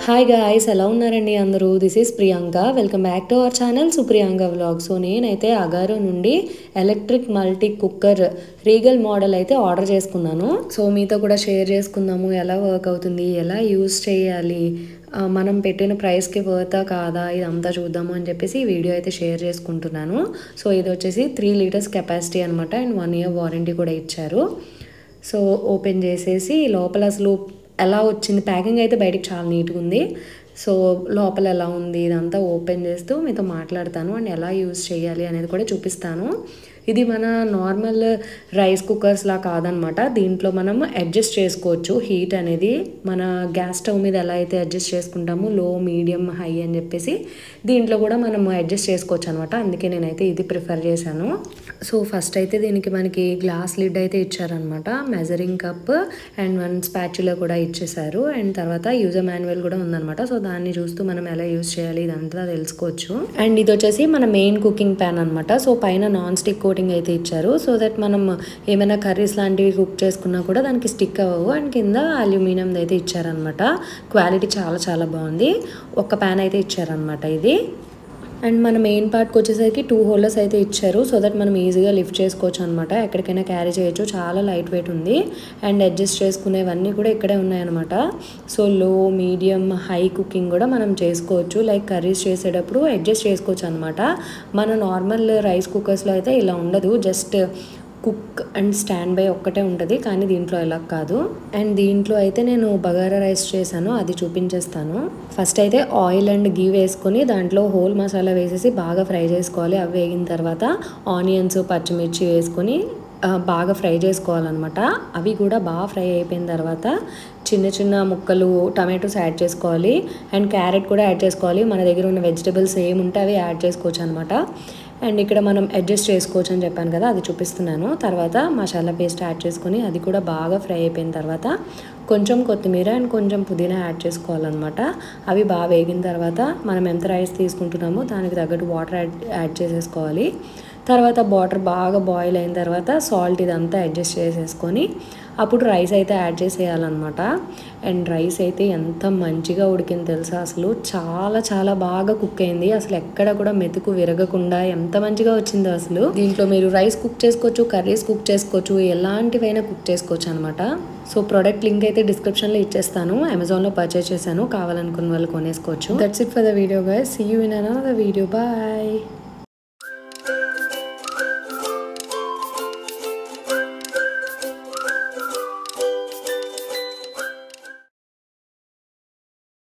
hi guys ఎలా ఉన్నారండి అందరూ this is Priyanka welcome back to our channel Supriyanka vlog so నేనైతే అగారో నుండి electric multi cooker regal model అయితే ఆర్డర్ చేసుకున్నాను సో మీతో కూడా షేర్ చేసుకుందాము ఎలా వర్క్ అవుతుంది ఎలా యూస్ చేయాలి ఆ, మనం పెట్టిన ప్రైస్కి వర్తా కాదా ఇదంతా చూద్దాము అని చెప్పేసి ఈ వీడియో అయితే షేర్ చేసుకుంటున్నాను సో ఇది వచ్చేసి త్రీ లీటర్స్ కెపాసిటీ అనమాట అండ్ వన్ ఇయర్ వారంటీ కూడా ఇచ్చారు సో ఓపెన్ చేసేసి లోపల అసలు ఎలా వచ్చింది ప్యాకింగ్ అయితే బయటికి చాలా నీట్గా ఉంది సో లోపల ఎలా ఉంది ఇదంతా ఓపెన్ చేస్తూ మీతో మాట్లాడతాను అండ్ ఎలా యూజ్ చేయాలి అనేది కూడా చూపిస్తాను ఇది మన నార్మల్ రైస్ కుక్కర్స్ లా కాదనమాట దీంట్లో మనం అడ్జస్ట్ చేసుకోవచ్చు హీట్ అనేది మన గ్యాస్ స్టవ్ మీద ఎలా అయితే అడ్జస్ట్ చేసుకుంటామో లో మీడియం హై అని చెప్పేసి దీంట్లో కూడా మనం అడ్జస్ట్ చేసుకోవచ్చు అనమాట అందుకే నేనైతే ఇది ప్రిఫర్ చేశాను సో ఫస్ట్ అయితే దీనికి మనకి గ్లాస్ లిడ్ అయితే ఇచ్చారనమాట measuring cup and one spatula కూడా ఇచ్చేసారు అండ్ తర్వాత యూజర్ మాన్యువల్ కూడా ఉందన్నమాట సో దాన్ని చూస్తూ మనం ఎలా యూజ్ చేయాలి ఇదంతా తెలుసుకోవచ్చు అండ్ ఇది వచ్చేసి మన మెయిన్ కుకింగ్ ప్యాన్ అనమాట సో పైన నాన్ స్టిక్ కోటింగ్ అయితే ఇచ్చారు సో దట్ మనం ఏమైనా కర్రీస్ లాంటివి కుక్ చేసుకున్నా కూడా దానికి స్టిక్ అవ్వవు అండ్ కింద అల్యూమినియం అయితే ఇచ్చారనమాట క్వాలిటీ చాలా చాలా బాగుంది ఒక్క ప్యాన్ అయితే ఇచ్చారనమాట ఇది అండ్ మన మెయిన్ పార్ట్కి వచ్చేసరికి టూ హోల్డర్స్ అయితే ఇచ్చారు సో దట్ మనం ఈజీగా లిఫ్ట్ చేసుకోవచ్చు అనమాట ఎక్కడికైనా క్యారీ చేయొచ్చు చాలా లైట్ వెయిట్ ఉంది అండ్ అడ్జస్ట్ చేసుకునేవన్నీ కూడా ఇక్కడే ఉన్నాయన్నమాట సో లో మీడియం హై కుకింగ్ కూడా మనం చేసుకోవచ్చు లైక్ కర్రీస్ చేసేటప్పుడు అడ్జస్ట్ చేసుకోవచ్చు అనమాట మన నార్మల్ రైస్ కుక్కర్స్లో అయితే ఇలా ఉండదు just cook and stand by ఒక్కటే ఉంటుంది కానీ దీంట్లో ఇలా కాదు అండ్ దీంట్లో అయితే నేను బగారా రైస్ చేశాను అది చూపించేస్తాను ఫస్ట్ అయితే ఆయిల్ అండ్ గీ వేసుకొని దాంట్లో హోల్ మసాలా వేసేసి బాగా ఫ్రై చేసుకోవాలి అవి వేగిన తర్వాత ఆనియన్స్ పచ్చిమిర్చి వేసుకొని ఆ, బాగా ఫ్రై చేసుకోవాలన్నమాట అవి కూడా బాగా ఫ్రై అయిపోయిన తర్వాత చిన్న చిన్న ముక్కలు టమాటోస్ యాడ్ చేసుకోవాలి అండ్ క్యారెట్ కూడా యాడ్ చేసుకోవాలి మన దగ్గర ఉన్న వెజిటబుల్స్ ఏముంటే అవి యాడ్ చేసుకోవచ్చు అనమాట అండ్ ఇక్కడ మనం అడ్జస్ట్ చేసుకోవచ్చు అని చెప్పాను కదా అది చూపిస్తున్నాను తర్వాత మసాలా పేస్ట్ యాడ్ చేసుకొని అది కూడా బాగా ఫ్రై అయిపోయిన తర్వాత కొంచెం కొత్తిమీర అండ్ కొంచెం పుదీనా యాడ్ చేసుకోవాలన్నమాట అవి బాగా వేగిన తర్వాత మనం ఎంత రైస్ తీసుకుంటున్నామో దానికి తగ్గట్టు వాటర్ యాడ్ యాడ్ చేసేసుకోవాలి తర్వాత వాటర్ బాగా బాయిల్ అయిన తర్వాత సాల్ట్ ఇదంతా అడ్జస్ట్ చేసేసుకొని అప్పుడు రైస్ అయితే యాడ్ చేసేయాలన్నమాట అండ్ రైస్ అయితే ఎంత మంచిగా ఉడికింది తెలుసా అసలు చాలా చాలా బాగా కుక్ అయింది అసలు ఎక్కడ కూడా మెతుకు విరగకుండా ఎంత మంచిగా వచ్చిందో అసలు దీంట్లో మీరు రైస్ కుక్ చేసుకోవచ్చు కర్రీస్ కుక్ చేసుకోవచ్చు ఎలాంటివైనా కుక్ చేసుకోవచ్చు అనమాట సో ప్రోడక్ట్ లింక్ అయితే డిస్క్రిప్షన్లో ఇచ్చేస్తాను అమెజాన్లో పర్చేస్ చేశాను కావాలనుకున్న వాళ్ళు కొనేసుకోవచ్చు that's it for the video guys see you in another video bye